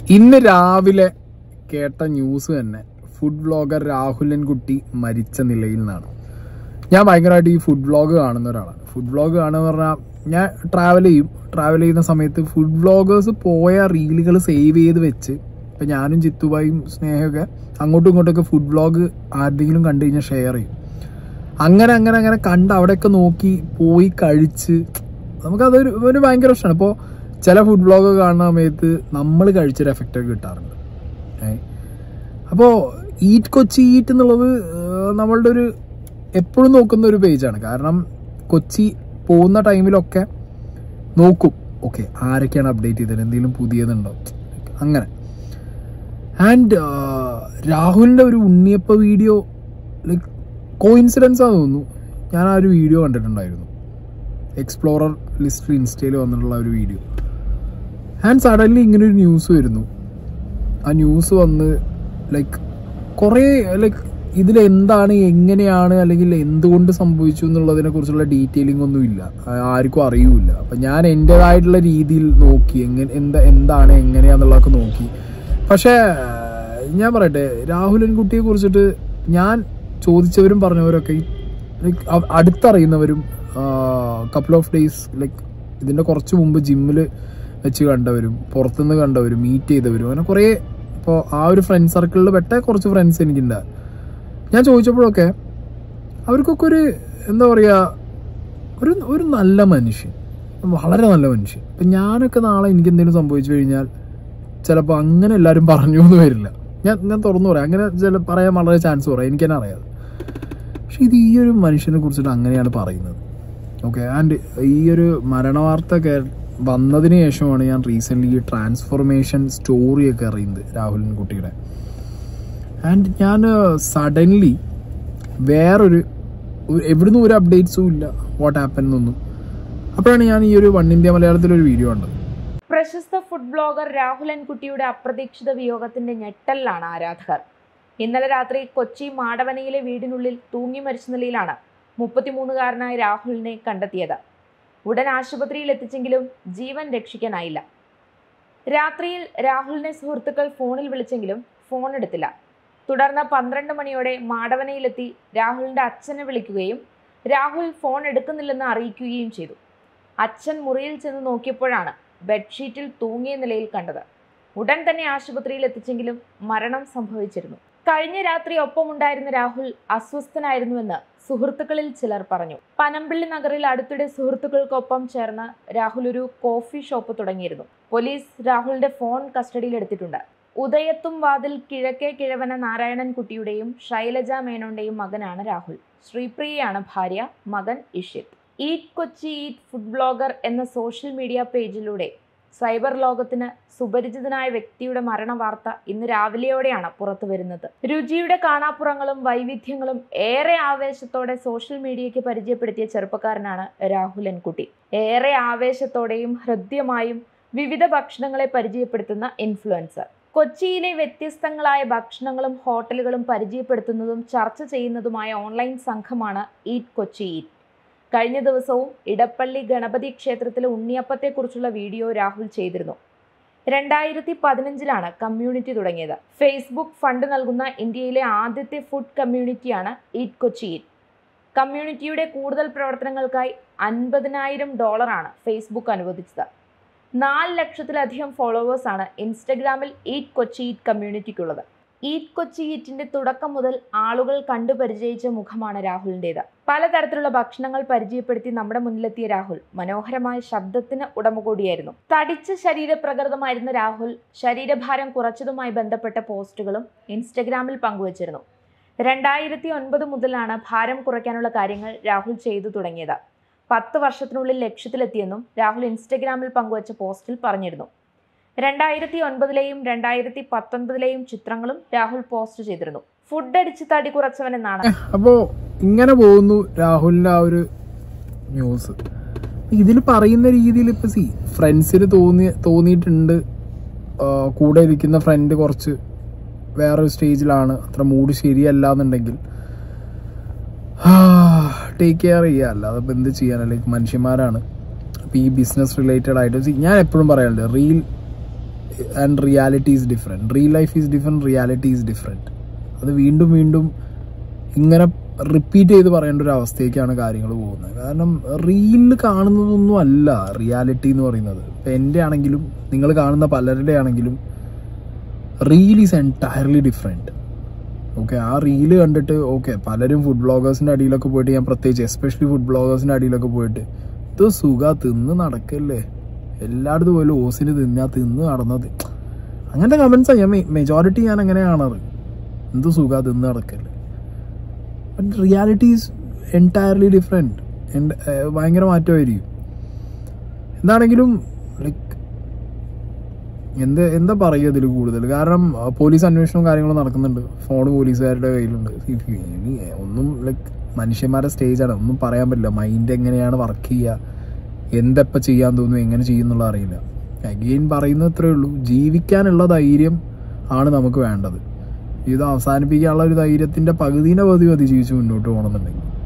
ഇന്ന് രാവിലെ കേട്ട ന്യൂസ് തന്നെ ഫുഡ് വ്ളോഗർ രാഹുലൻ കുട്ടി മരിച്ച നിലയിൽ നിന്നാണ് ഞാൻ ഭയങ്കരമായിട്ട് ഈ ഫുഡ് വ്ളോഗ് കാണുന്ന ഒരാളാണ് ഫുഡ് വ്ളോഗ് കാണുക പറഞ്ഞാൽ ഞാൻ ട്രാവൽ ചെയ്യും ട്രാവൽ ചെയ്യുന്ന സമയത്ത് ഫുഡ് വ്ളോഗേഴ്സ് പോയ റീലുകൾ സേവ് ചെയ്ത് വെച്ച് ഇപ്പം ഞാനും ചിത്തുബായും സ്നേഹമൊക്കെ അങ്ങോട്ടും ഇങ്ങോട്ടൊക്കെ ഫുഡ് വ്ളോഗ് ആരുടെങ്കിലും കണ്ടു കഴിഞ്ഞാൽ ഷെയർ ചെയ്യും അങ്ങനെ അങ്ങനെ അങ്ങനെ കണ്ട് അവിടെയൊക്കെ നോക്കി പോയി കഴിച്ച് നമുക്കതൊരു ഒരു ഭയങ്കര ഇഷ്ടമാണ് ഇപ്പോൾ ചില ഫുഡ് വ്ളോഗ് കാണുന്ന സമയത്ത് നമ്മൾ കഴിച്ചൊരു എഫക്റ്റ് ഒക്കെ കിട്ടാറുണ്ട് ഏ അപ്പോൾ ഈറ്റ് കൊച്ചി ഈറ്റ് എന്നുള്ളത് ഏഹ്, നമ്മളുടെ ഒരു എപ്പോഴും നോക്കുന്ന ഒരു പേജാണ് കാരണം കൊച്ചി പോകുന്ന ടൈമിലൊക്കെ നോക്കും ഓക്കെ ആരൊക്കെയാണ് അപ്ഡേറ്റ് ചെയ്തത് എന്തെങ്കിലും പുതിയതുണ്ടോ അങ്ങനെ ആൻഡ് രാഹുലിൻ്റെ ഒരു ഉണ്ണിയപ്പ വീഡിയോ ലൈക്ക് കോയിൻസിഡൻസ് ആണെന്ന് തോന്നുന്നു ഞാൻ ആ ഒരു വീഡിയോ കണ്ടിട്ടുണ്ടായിരുന്നു എക്സ്പ്ലോറർ ലിസ്റ്റ് ഇൻസ്റ്റയിൽ വന്നിട്ടുള്ള ഒരു വീഡിയോ ആൻഡ് സഡൻലി ഇങ്ങനെ ഒരു ന്യൂസ് വരുന്നു ആ ന്യൂസ് വന്ന് ലൈക്ക് കുറേ ലൈക്ക് ഇതിൽ എന്താണ് എങ്ങനെയാണ് അല്ലെങ്കിൽ എന്തുകൊണ്ട് സംഭവിച്ചു എന്നുള്ളതിനെ കുറിച്ചുള്ള ഡീറ്റെയിലിംഗ് ഒന്നും ഇല്ല ആ- ആർക്കും അറിയൂല അപ്പം ഞാൻ എൻ്റെതായിട്ടുള്ള രീതിയിൽ നോക്കി എങ്ങനെ എന്താ എന്താണ് എങ്ങനെയാന്നുള്ളതൊക്കെ നോക്കി പക്ഷേ ഞാൻ പറയട്ടെ രാഹുലൻ കുട്ടിയെ കുറിച്ചിട്ട് ഞാൻ ചോദിച്ചവരും പറഞ്ഞവരൊക്കെ ലൈക്ക് അടുത്തറിയുന്നവരും കപ്പിൾ ഓഫ് ഡേയ്സ് ലൈക്ക് ഇതിൻ്റെ കുറച്ച് മുമ്പ് ജിമ്മിൽ വെച്ച് കണ്ടവരും പുറത്തുനിന്ന് കണ്ടവരും മീറ്റ് ചെയ്തവരും അങ്ങനെ കുറേ ഇപ്പോൾ ആ ഒരു ഫ്രണ്ട് സർക്കിളിൽ പെട്ട കുറച്ച് ഫ്രണ്ട്സ് എനിക്കുണ്ട് ഞാൻ ചോദിച്ചപ്പോഴൊക്കെ അവർക്കൊക്കെ ഒരു എന്താ പറയുക ഒരു ഒരു നല്ല മനുഷ്യൻ വളരെ നല്ല മനുഷ്യൻ ഇപ്പം ഞാനൊക്കെ നാളെ എനിക്ക് എന്തെങ്കിലും സംഭവിച്ചു കഴിഞ്ഞാൽ ചിലപ്പോൾ അങ്ങനെ എല്ലാവരും പറഞ്ഞു എന്ന് വരില്ല ഞാൻ ഞാൻ തുറന്നു പറയാം അങ്ങനെ ചില പറയാൻ വളരെ ചാൻസ് പറയാം എനിക്ക് തന്നെ അറിയാതെ പക്ഷെ ഇത് ഈ ഒരു മനുഷ്യനെ കുറിച്ചിട്ട് അങ്ങനെയാണ് പറയുന്നത് ഓക്കെ ആൻഡ് ഈ ഒരു മരണവാർത്ത കേ വന്നതിന് ശേഷമാണ് ഞാൻ റീസെൻ്റ്ലി ഈ ട്രാൻസ്ഫോർമേഷൻ സ്റ്റോറിയൊക്കെ അറിയുന്നത് രാഹുലിൻ കുട്ടിയുടെ ആൻഡ് ഞാൻ സഡൻലി വേറൊരു ഒരു- എവിടുന്നും ഒരു അപ്ഡേറ്റ്സും ഇല്ല വാട്ട് ആപ്പൻ എന്നൊന്നും അപ്പോഴാണ് ഞാൻ ഈ ഒരു വൺ ഇന്ത്യ മലയാളത്തിലൊരു വീഡിയോ കണ്ടത് പ്രശസ്ത ഫുഡ് ബ്ലോഗർ രാഹുലൻ കുട്ടിയുടെ അപ്രതീക്ഷിത വിയോഗത്തിന്റെ ഞെട്ടലിലാണ് ആരാധകർ ഇന്നലെ രാത്രി കൊച്ചി മാടവനയിലെ വീടിനുള്ളിൽ തൂങ്ങി മരിച്ച നിലയിലാണ് മുപ്പത്തിമൂന്നുകാരനായ രാഹുലിനെ കണ്ടെത്തിയത് ഉടൻ ആശുപത്രിയിൽ എത്തിച്ചെങ്കിലും ജീവൻ രക്ഷിക്കാനായില്ല രാത്രിയിൽ രാഹുലിനെ സുഹൃത്തുക്കൾ ഫോണിൽ വിളിച്ചെങ്കിലും ഫോൺ എടുത്തില്ല തുടർന്ന് പന്ത്രണ്ട് മണിയോടെ മാടവനയിലെത്തി രാഹുലിന്റെ അച്ഛനെ വിളിക്കുകയും രാഹുൽ ഫോൺ എടുക്കുന്നില്ലെന്ന് അറിയിക്കുകയും ചെയ്തു അച്ഛൻ മുറിയിൽ ചെന്ന് നോക്കിയപ്പോഴാണ് ബെഡ്ഷീറ്റിൽ തൂങ്ങിയ നിലയിൽ കണ്ടത് ഉടൻ തന്നെ ആശുപത്രിയിൽ എത്തിച്ചെങ്കിലും മരണം സംഭവിച്ചിരുന്നു കഴിഞ്ഞ രാത്രി ഒപ്പമുണ്ടായിരുന്ന രാഹുൽ അസ്വസ്ഥനായിരുന്നുവെന്ന് സുഹൃത്തുക്കളിൽ ചിലർ പറഞ്ഞു പനമ്പിള്ളി നഗറിൽ അടുത്തിടെ സുഹൃത്തുക്കൾക്കൊപ്പം ചേർന്ന് രാഹുൽ ഒരു കോഫി ഷോപ്പ് തുടങ്ങിയിരുന്നു പോലീസ് രാഹുലിന്റെ ഫോൺ കസ്റ്റഡിയിലെടുത്തിട്ടുണ്ട് ഉദയത്തും വാതിൽ കിഴക്കേ കിഴവന നാരായണൻ കുട്ടിയുടെയും ശൈലജ മേനോന്റെയും മകനാണ് രാഹുൽ ശ്രീപ്രിയയാണ് ഭാര്യ മകൻ Ishit eat Kochi eat food blogger എന്ന സോഷ്യൽ മീഡിയ പേജിലൂടെ സൈബർ ലോകത്തിന് സുപരിചിതനായ വ്യക്തിയുടെ മരണ വാർത്ത ഇന്ന് രാവിലെയോടെയാണ് പുറത്തു വരുന്നത് രുചിയുടെ കാണാപ്പുറങ്ങളും വൈവിധ്യങ്ങളും ഏറെ ആവേശത്തോടെ സോഷ്യൽ മീഡിയയ്ക്ക് പരിചയപ്പെടുത്തിയ ചെറുപ്പക്കാരനാണ് രാഹുലൻ കുട്ടി ഏറെ ആവേശത്തോടെയും ഹൃദ്യമായും വിവിധ ഭക്ഷണങ്ങളെ പരിചയപ്പെടുത്തുന്ന ഇൻഫ്ലുവൻസർ കൊച്ചിയിലെ വ്യത്യസ്തങ്ങളായ ഭക്ഷണങ്ങളും ഹോട്ടലുകളും പരിചയപ്പെടുത്തുന്നതും ചർച്ച ചെയ്യുന്നതുമായ ഓൺലൈൻ സംഘമാണ് ഈറ്റ് കൊച്ചി ഈറ്റ് കഴിഞ്ഞ ദിവസവും ഇടപ്പള്ളി ഗണപതി ക്ഷേത്രത്തിലെ ഉണ്ണിയപ്പത്തെക്കുറിച്ചുള്ള വീഡിയോ രാഹുൽ ചെയ്തിരുന്നു രണ്ടായിരത്തി പതിനഞ്ചിലാണ് കമ്മ്യൂണിറ്റി തുടങ്ങിയത് ഫേസ്ബുക്ക് ഫണ്ട് നൽകുന്ന ഇന്ത്യയിലെ ആദ്യത്തെ ഫുഡ് കമ്മ്യൂണിറ്റിയാണ് ഈറ്റ് കൊച്ചി ഈറ്റ് കമ്മ്യൂണിറ്റിയുടെ കൂടുതൽ പ്രവർത്തനങ്ങൾക്കായി അൻപതിനായിരം ഡോളറാണ് ഫേസ്ബുക്ക് അനുവദിച്ചത് നാല് ലക്ഷത്തിലധികം ഫോളോവേഴ്സാണ് ഇൻസ്റ്റഗ്രാമിൽ ഈറ്റ് കൊച്ചി ഈറ്റ് കമ്മ്യൂണിറ്റിക്കുള്ളത് ഈറ്റ് കൊച്ചി ഈറ്റിന്റെ തുടക്കം മുതൽ ആളുകൾ കണ്ടു പരിചയിച്ച മുഖമാണ് രാഹുലിൻ്റെത് പലതരത്തിലുള്ള ഭക്ഷണങ്ങൾ പരിചയപ്പെടുത്തി നമ്മുടെ മുന്നിലെത്തിയ രാഹുൽ മനോഹരമായ ശബ്ദത്തിന് ഉടമ കൂടിയായിരുന്നു തടിച്ച ശരീരപ്രകൃതമായിരുന്ന രാഹുൽ ശരീരഭാരം കുറച്ചതുമായി ബന്ധപ്പെട്ട പോസ്റ്റുകളും ഇൻസ്റ്റഗ്രാമിൽ പങ്കുവച്ചിരുന്നു രണ്ടായിരത്തി ഒൻപത് മുതലാണ് ഭാരം കുറയ്ക്കാനുള്ള കാര്യങ്ങൾ രാഹുൽ ചെയ്തു തുടങ്ങിയത് പത്ത് വർഷത്തിനുള്ളിൽ ലക്ഷ്യത്തിലെത്തിയെന്നും രാഹുൽ ഇൻസ്റ്റഗ്രാമിൽ പങ്കുവച്ച പോസ്റ്റിൽ പറഞ്ഞിരുന്നു രണ്ടായിരത്തി ഒൻപതിലെയും രണ്ടായിരത്തി പത്തൊൻപതിലെയും ചിത്രങ്ങളും രാഹുൽ പോസ്റ്റ് ചെയ്തിരുന്നു ഫുഡ് അടിച്ച് തടി കുറച്ചവനെന്നാണ് അപ്പോൾ ഇങ്ങനെ പോകുന്നു രാഹുലിൻ്റെ ആ ഒരു ന്യൂസ് ഇതിൽ പറയുന്ന രീതിയിൽ ഇപ്പം സി ഫ്രണ്ട്സിന് തോന്നി തോന്നിയിട്ടുണ്ട് ആ, കൂടെ ഇരിക്കുന്ന ഫ്രണ്ട് കുറച്ച് വേറൊരു സ്റ്റേജിലാണ് അത്ര മൂഡ് ശരിയല്ല എന്നുണ്ടെങ്കിൽ ടേക്ക് കെയർ ചെയ്യുക അല്ലാതെ ഇപ്പം എന്ത് ചെയ്യാൻ ലൈക്ക് മനുഷ്യന്മാരാണ് അപ്പോൾ ഈ ബിസിനസ് റിലേറ്റഡ് ആയിട്ട് see, ഞാൻ എപ്പോഴും പറയാറുണ്ട് reel and reality is different real life is different reality is different അത് വീണ്ടും വീണ്ടും ഇങ്ങനെ റിപ്പീറ്റ് ചെയ്ത് പറയേണ്ട ഒരു അവസ്ഥയ്ക്കാണ് കാര്യങ്ങൾ പോകുന്നത് കാരണം റീലിൽ കാണുന്നതൊന്നും അല്ല റിയാലിറ്റി എന്ന് പറയുന്നത് ഇപ്പം എൻ്റെ ആണെങ്കിലും നിങ്ങൾ കാണുന്ന പലരുടെ ആണെങ്കിലും reel is entirely different okay ആ റീല് കണ്ടിട്ട് ഓക്കെ പലരും ഫുഡ് ബ്ലോഗേഴ്സിൻ്റെ അടിയിലൊക്കെ പോയിട്ട് ഞാൻ പ്രത്യേകിച്ച് എസ്പെഷ്യലി ഫുഡ് ബ്ലോഗേഴ്സിൻ്റെ അടിയിലൊക്കെ പോയിട്ട് ഇത് സുഖ തിന്ന് നടക്കല്ലേ എല്ലായിടത്തും പോലും ഓസിന് തിന്നാ തിന്ന് നടന്നത് അങ്ങനത്തെ കമൻസാണ് ഞാൻ മെജോറിറ്റി ഞാൻ അങ്ങനെ കാണാറ് എന്ത് സുഖ തിന്ന് നടക്കല്ലേ but reality is entirely different ഭയങ്കര മാറ്റമായിരിക്കും എന്താണെങ്കിലും ലൈക്ക് എന്ത് എന്താ പറയുക ഇതിൽ കൂടുതൽ കാരണം ആ, പോലീസ് അന്വേഷണവും കാര്യങ്ങളും നടക്കുന്നുണ്ട് ഫോൺ പോലീസുകാരുടെ കയ്യിലുണ്ട് ഇനി ഒന്നും ലൈക്ക് മനുഷ്യന്മാരുടെ സ്റ്റേജാണ് ഒന്നും പറയാൻ പറ്റില്ല മൈൻഡ് എങ്ങനെയാണ് വർക്ക് ചെയ്യുക എന്തെപ്പോൾ ചെയ്യാൻ തോന്നുന്നു എങ്ങനെ ചെയ്യുന്നുള്ള അറിയില്ല അഗെയിൻ പറയുന്നത് ഇത്രയേ ഉള്ളൂ ജീവിക്കാനുള്ള ധൈര്യം ആണ് നമുക്ക് വേണ്ടത് ഇത് അവസാനിപ്പിക്കാനുള്ള ഒരു ധൈര്യത്തിൻ്റെ പകുതിനെ പകുതി മതി ജീവിച്ച് മുന്നോട്ട് പോകണമെന്നുണ്ടെങ്കിൽ